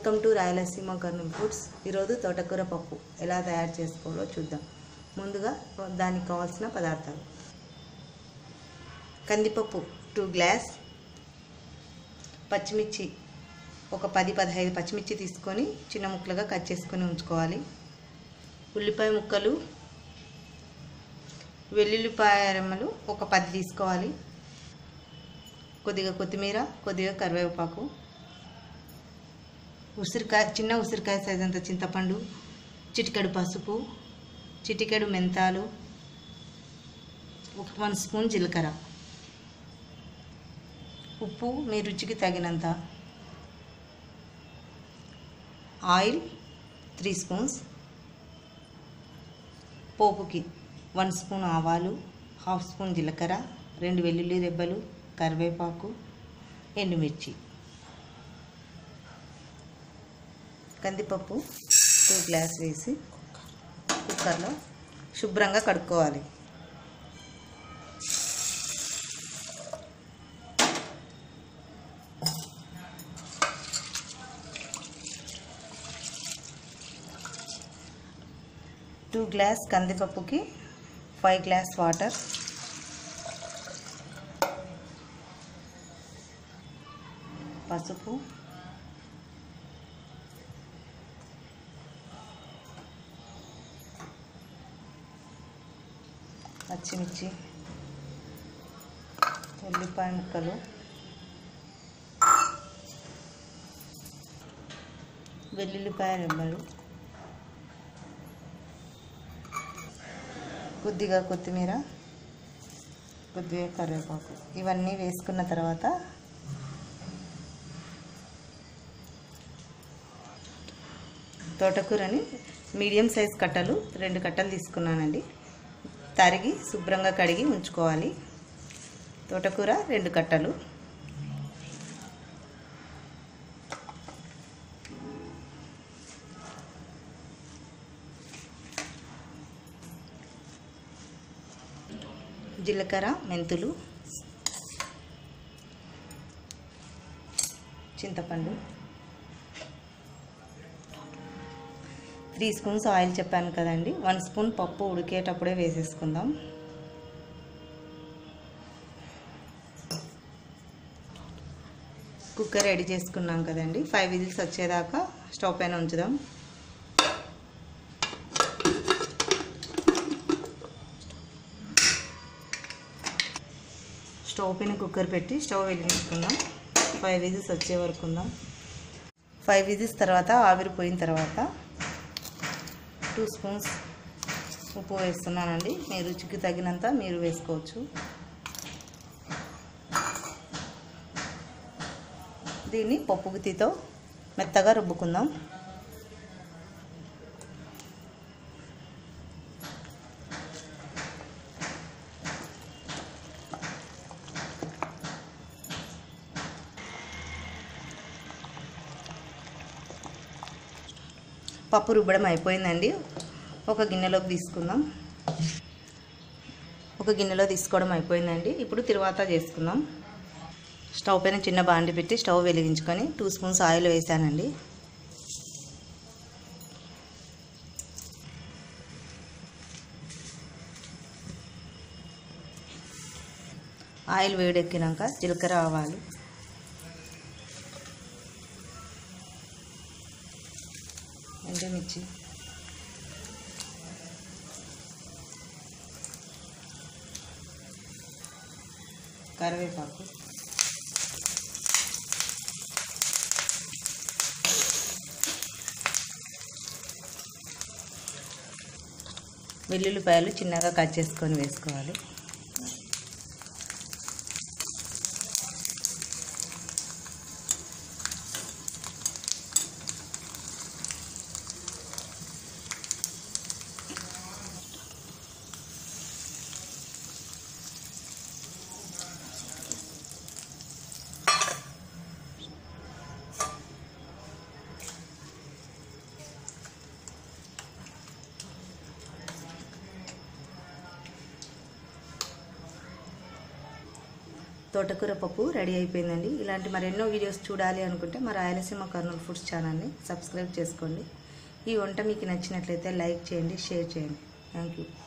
welcome to Rayalaseema Kurnool foods ఈరోజు తోటకూర పప్పు ఎలా తయారు చేసుకోవాలో చూద్దాం ముందుగా దానికి కావాల్సిన పదార్థాలు కందిపప్పు టూ గ్లాస్ పచ్చిమిర్చి ఒక పది పదహైదు పచ్చిమిర్చి తీసుకొని చిన్న ముక్కలుగా కట్ చేసుకొని ఉంచుకోవాలి ఉల్లిపాయ ముక్కలు వెల్లుల్లిపాయ రెమ్మలు ఒక పది తీసుకోవాలి కొద్దిగా కొత్తిమీర కొద్దిగా కరివేపాకు ఉసిరికాయ చిన్న ఉసిరికాయ సైజ్ అంత చింతపండు చిటికెడు పసుపు చిటికెడు మెంతాలు ఒక వన్ స్పూన్ జీలకర్ర ఉప్పు మీ రుచికి తగినంత ఆయిల్ త్రీ స్పూన్స్ పోపుకి వన్ స్పూన్ ఆవాలు హాఫ్ స్పూన్ జీలకర్ర రెండు వెల్లుల్లి రెబ్బలు కరివేపాకు ఎండుమిర్చి కందిపప్పు టూ గ్లాస్ వేసి కుక్కర్లో శుభ్రంగా కడుక్కోవాలి టూ గ్లాస్ కందిపప్పుకి ఫైవ్ గ్లాస్ వాటర్ పసుపు పచ్చిమిర్చి ఉల్లిపాయ ముక్కలు వెల్లుల్లిపాయ రెమ్మలు కొద్దిగా కొత్తిమీర కొద్దిగా కరివేపాకు ఇవన్నీ వేసుకున్న తర్వాత తోటకూరని మీడియం సైజ్ కట్టలు రెండు కట్టలు తీసుకున్నానండి తరిగి శుభ్రంగా కడిగి ఉంచుకోవాలి తోటకూర రెండు కట్టలు జీలకర్ర మెంతులు చింతపండు త్రీ స్పూన్స్ ఆయిల్ చెప్పాను కదండి వన్ స్పూన్ పప్పు ఉడికేటప్పుడే వేసేసుకుందాం కుక్కర్ రెడీ చేసుకున్నాం కదండి ఫైవ్ విజిల్స్ వచ్చేదాకా స్టవ్ పైన ఉంచుదాం స్టవ్ పైన కుక్కర్ పెట్టి స్టవ్ వెలిగించుకుందాం ఫైవ్ విజిల్స్ వచ్చే వరకు ఉందాం ఫైవ్ విజిల్స్ తర్వాత ఆవిరిపోయిన తర్వాత టూ స్పూన్స్ ఉప్పు వేస్తున్నానండి మీ రుచికి తగినంత మీరు వేసుకోవచ్చు దీన్ని పప్పు గుత్తితో మెత్తగా రుబ్బుకుందాం పప్పు రుబ్బడం అయిపోయిందండి ఒక గిన్నెలోకి తీసుకుందాం ఒక గిన్నెలో తీసుకోవడం అయిపోయిందండి ఇప్పుడు తిరువాత చేసుకుందాం స్టవ్ పైన చిన్న బాండి పెట్టి స్టవ్ వెలిగించుకొని టూ స్పూన్స్ ఆయిల్ వేసానండి ఆయిల్ వేడెక్కినాక జీలకర్ర ఆవాలు ఎండుమిర్చి కరివేపాకు వెల్లుల్లిపాయలు చిన్నగా కట్ చేసుకొని వేసుకోవాలి తోటకూర పప్పు రెడీ అయిపోయిందండి ఇలాంటి మరెన్నో వీడియోస్ చూడాలి అనుకుంటే మా రాయలసీమ కర్నూలు ఫుడ్స్ ఛానల్ని సబ్స్క్రైబ్ చేసుకోండి ఈ వంట మీకు నచ్చినట్లయితే లైక్ చేయండి షేర్ చేయండి థ్యాంక్ యూ